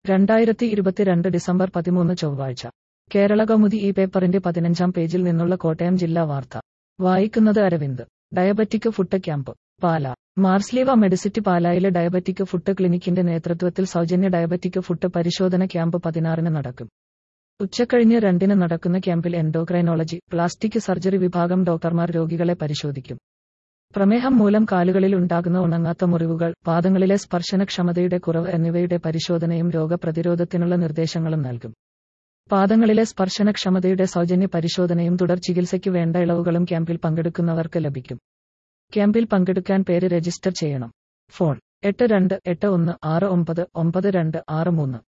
രണ്ടായിരത്തി ഇരുപത്തിരണ്ട് ഡിസംബർ പതിമൂന്ന് ചൊവ്വാഴ്ച കേരള കൗമുദി ഈ പേപ്പറിന്റെ പതിനഞ്ചാം പേജിൽ നിന്നുള്ള കോട്ടയം ജില്ലാ വാർത്ത വായിക്കുന്നത് Aravind diabetic food camp Pala Marsleeva Medicity പാലായിലെ ഡയബറ്റിക് ഫുഡ് ക്ലിനിക്കിന്റെ നേതൃത്വത്തിൽ സൗജന്യ ഡയബറ്റിക് ഫുഡ് പരിശോധന ക്യാമ്പ് പതിനാറിന് നടക്കും ഉച്ചക്കഴിഞ്ഞ് രണ്ടിന് നടക്കുന്ന ക്യാമ്പിൽ എൻഡോക്രൈനോളജി പ്ലാസ്റ്റിക് സർജറി വിഭാഗം ഡോക്ടർമാർ രോഗികളെ പരിശോധിക്കും പ്രമേഹം മൂലം കാലുകളിൽ ഉണ്ടാകുന്ന ഉണങ്ങാത്ത മുറിവുകൾ പാദങ്ങളിലെ സ്പർശനക്ഷമതയുടെ കുറവ് എന്നിവയുടെ പരിശോധനയും രോഗപ്രതിരോധത്തിനുള്ള നിർദ്ദേശങ്ങളും നൽകും പാദങ്ങളിലെ സ്പർശനക്ഷമതയുടെ സൗജന്യ പരിശോധനയും തുടർ ചികിത്സയ്ക്ക് വേണ്ട ഇളവുകളും ക്യാമ്പിൽ പങ്കെടുക്കുന്നവർക്ക് ലഭിക്കും ക്യാമ്പിൽ പങ്കെടുക്കാൻ പേര് രജിസ്റ്റർ ചെയ്യണം ഫോൺ എട്ട് രണ്ട് എട്ട് ഒന്ന് ആറ് ഒമ്പത് ഒമ്പത് രണ്ട് ആറ് മൂന്ന്